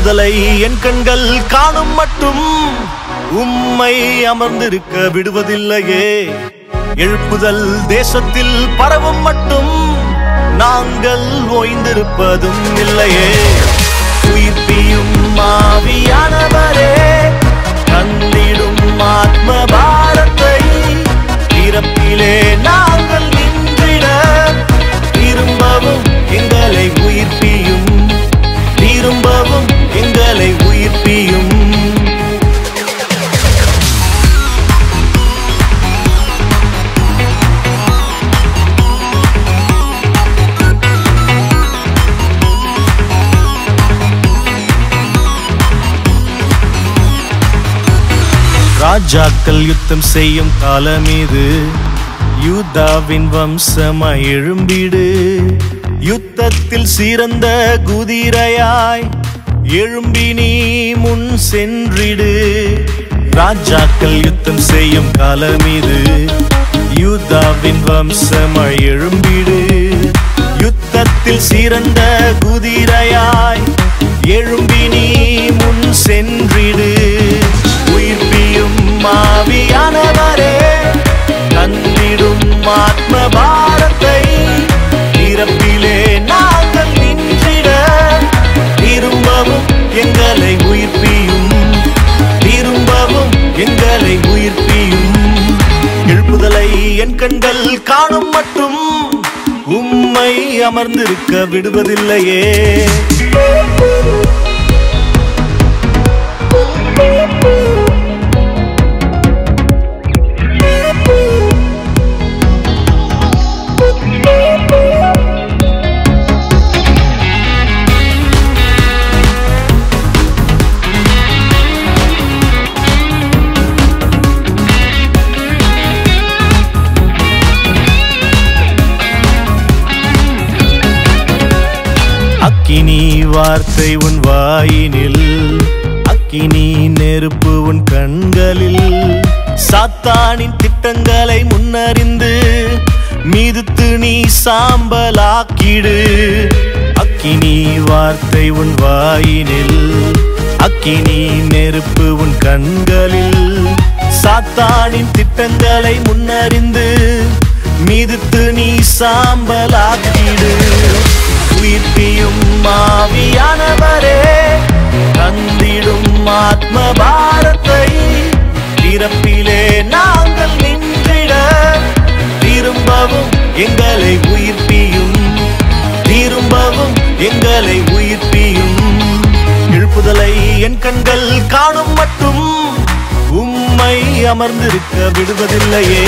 எழுப்புதலை என் கண்கள் காணும் மட்டும் உம்மை அமர்ந்திருக்க விடுவதில்லையே எழுப்புதல் தேசத்தில் பரவும் மட்டும் நாங்கள் ஓய்ந்திருப்பதும் இல்லையே உயிர்ப்பியும் மாவியானவரே தந்திடும் ஆத்ம பாரத்தை பிறப்பிலே நாங்கள் நின்றிட திரும்பவும் எங்களை உயிர்ப்பியும் திரும்பவும் எங்களை உயிர்ப்பியும் ராஜாக்கள் யுத்தம் செய்யும் காலம் இது யூதாவின் வம்சமாய் எழும்பிடு யுத்தத்தில் சிறந்த குதிரையாய் எழும்பி நீ முன் சென்றிடு ராஜாக்கள் யுத்தம் செய்யும் காலம் இது யூதாவின் வம்சமாய் எழும்பிடு யுத்தத்தில் சிறந்த குதிரையாய் எழும்பி நீ முன் சென்றிடு உயிர்ப்பியும் மாவியானவரே தந்திடும் ஆத்ம பாரத்தை இறப்பிலே நாங்கள் நின்றிட திரும்பவும் எங்களை உயிர்ப்பியும் திரும்பவும் எங்களை உயிர்ப்பியும் எழுப்புதலை என் கண்கள் காணும் மட்டும் உம்மை அமர்ந்திருக்க விடுவதில்லையே அக்கினி வார்த்தை உன் வாயினில் அக்கினி நெருப்பு உன் கண்களில் சாத்தானின் திட்டங்களை முன்னறிந்து மீதுத்து நீ சாம்பலாக்கிடு அக்கினி வார்த்தை உன் வாயினில் அக்கினி நெருப்பு உன் கண்களில் சாத்தானின் திட்டங்களை முன்னறிந்து மீதுத்து நீ சாம்பலாக்கிடு உயிர்ப்பியும் மாவியானவரே தந்திடும் ஆத்ம பாரத்தை பிறப்பிலே நாங்கள் நின்றிட திரும்பவும் எங்களை உயிர்ப்பியும் திரும்பவும் எங்களை உயிர்ப்பியும் எழுப்புதலை என் கண்கள் காணும் மட்டும் உம்மை அமர்ந்திருக்க விடுவதில்லையே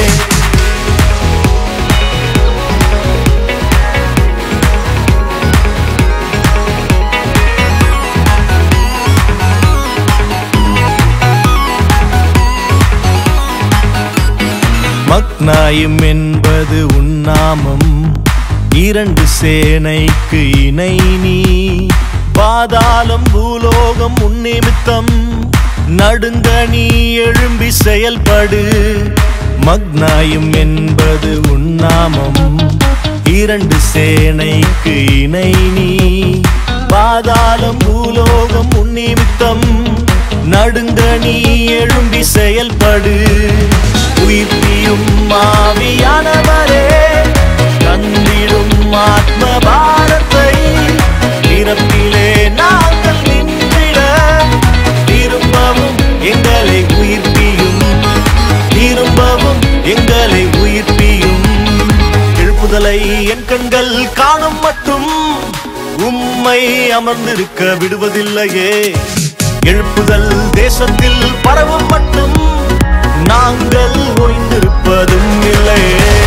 மக்னாயும் என்பது உன்னாமம் இரண்டு சேனைக்கு இணை நீ பாதாளம் பூலோகம் உன்னிமித்தம் நடுங்க நீ எழும்பி செயல்படு மக்னாயும் என்பது உன்னாமம் இரண்டு சேனைக்கு இணை நீ பாதாளம் பூலோகம் உன்னிமித்தம் நடுங்க நீ எழும்பி செயல்படு உயிர்ப்பியும் மாவியானவரே தந்திடும் ஆத்ம பாரத்தை பிறப்பிலே நாங்கள் நின்றிட திரும்பவும் எங்களை உயிர்ப்பியும் திரும்பவும் எங்களை உயிர்ப்பியும் எழுப்புதலை என் கண்கள் காணும் மட்டும் உம்மை அமர்ந்திருக்க விடுவதில்லையே எழுப்புதல் தேசத்தில் பரவும் மட்டும் நாங்கள் ஓய்ந்திருப்பதும் இல்லையே